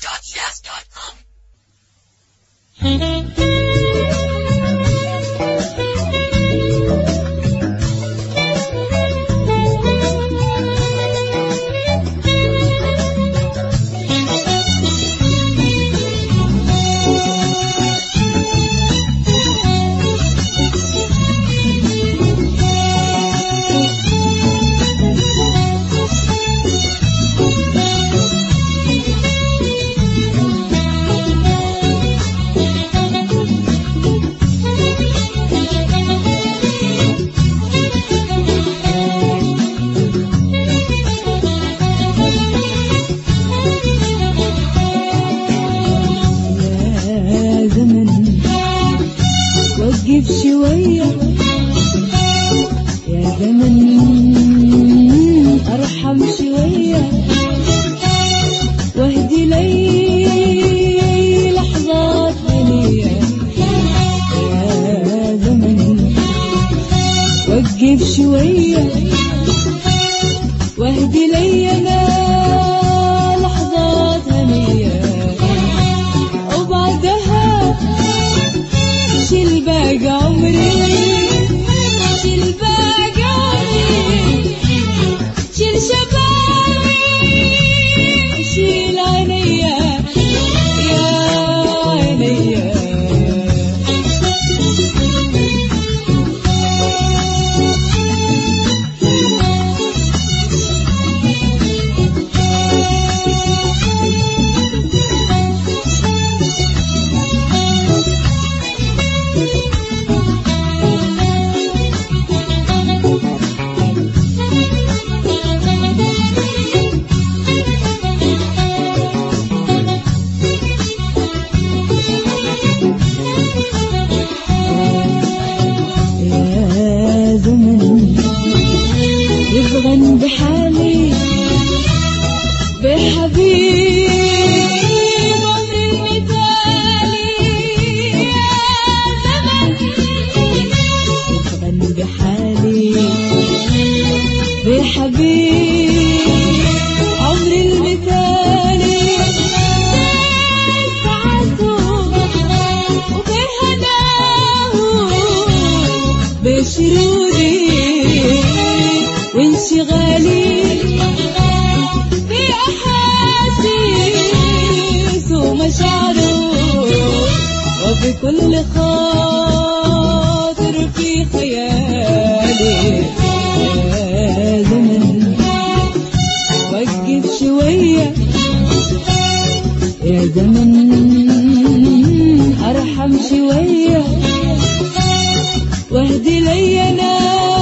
www.jazz.com. يا زمن وقف شوية يا زمن أرحم شوية واهدي لي لحظات هنية يا زمن وقف شوية واهدي لي أنا لحظات هنية وبعدها شيل باقي عمري شيل باقي عمري شيل شبابي شيل عينيا يا عينيا يا زمن يبغن بحالي بحبيب عمري المثالي يا زمن يبغن بحالي بحبيب عمري المثالي سعادته وبهناه بشرودي وانشغالي بأحاسيس ومشاعره وبكل خاطر في خيالي يا زمن وقف شويه يا زمن أرحم شوية واهدي لي أنا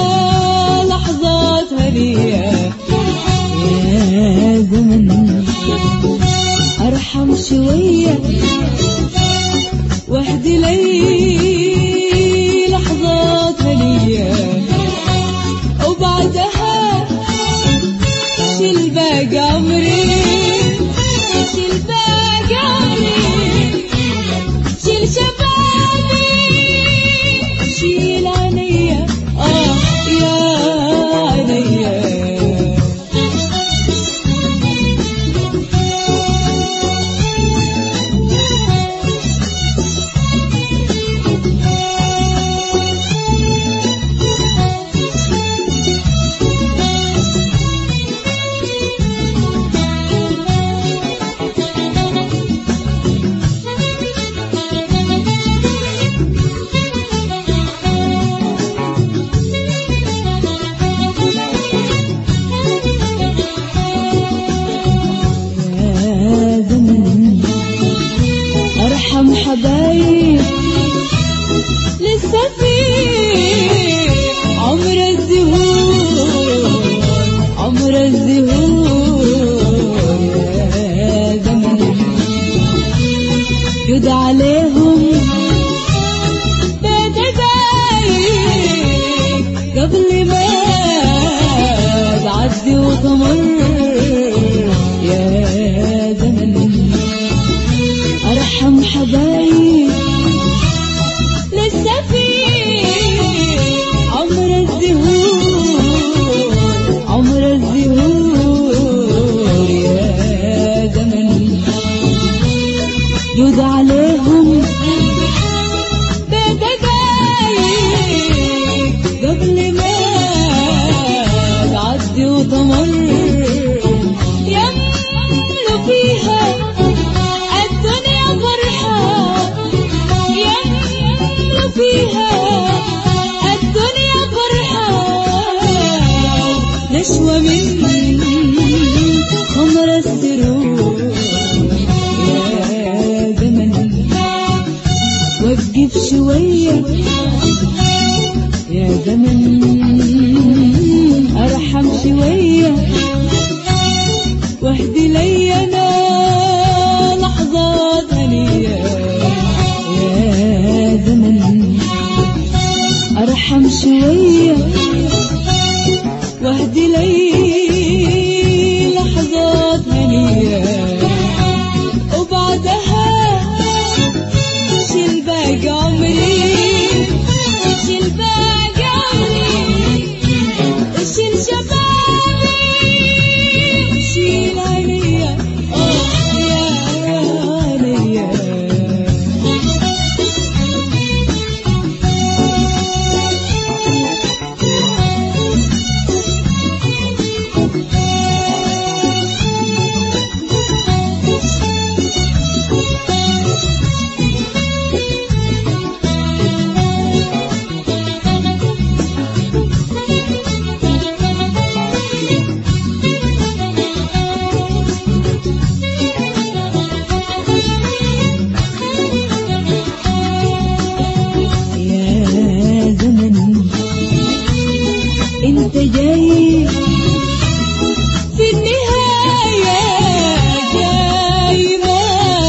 لحظات هنية يا زمن أرحم شوية واهدي لي لحظات هنية وبعدها شيل باقي عمري شيل باقي عمري شيل شبابي شيل عينيا اه يا عينيا عود عليهم بدقايق قبل ما تعدي وتمر يملوا فيها الدنيا فرحة يملوا فيها الدنيا فرحة نشوة من خمر السرور يا زمن وقف شوية يا زمن أرحم شوية واهدي لي أنا لحظات هنية يا زمن أرحم شوية واهدي لي لحظات هنية وبعدها شيل باقي عمري شيل باقي عمري شيل شبابي شيل عليا آه يا عليا يا زمن انت جاي في النهاية جاي ما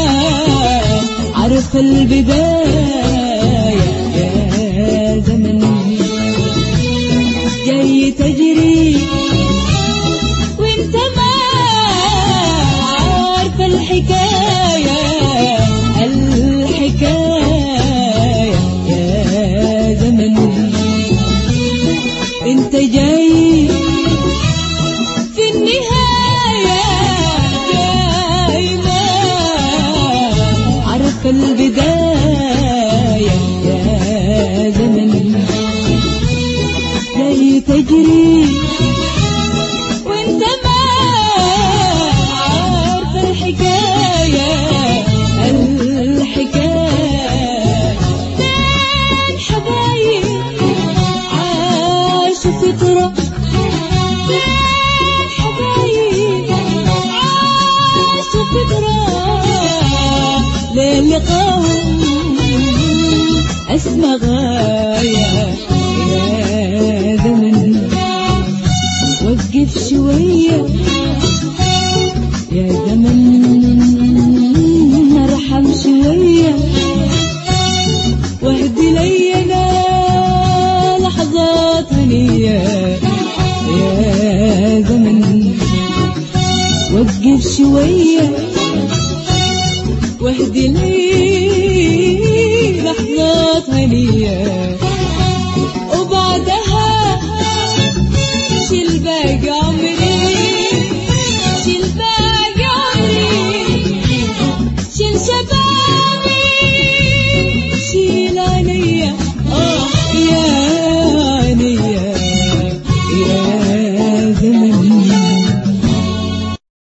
عرف البداية يا زمن جاي تجري وانت ما عارف الحكاية الحكاية يا زمن انت جاي في النهاية جاي ما عرف البداية يا زمن جاي تجري وانت ما عارف الحكاية الحكاية بين حبايب عاشوا فترة بين حبايب عاشوا فترة للقاهم أسمى غاية يا زمن وقف شوية يا زمن ارحم شوية واهدي لي انا لحظات هنية يا زمن وقف شوية واهدي لي لحظات هنية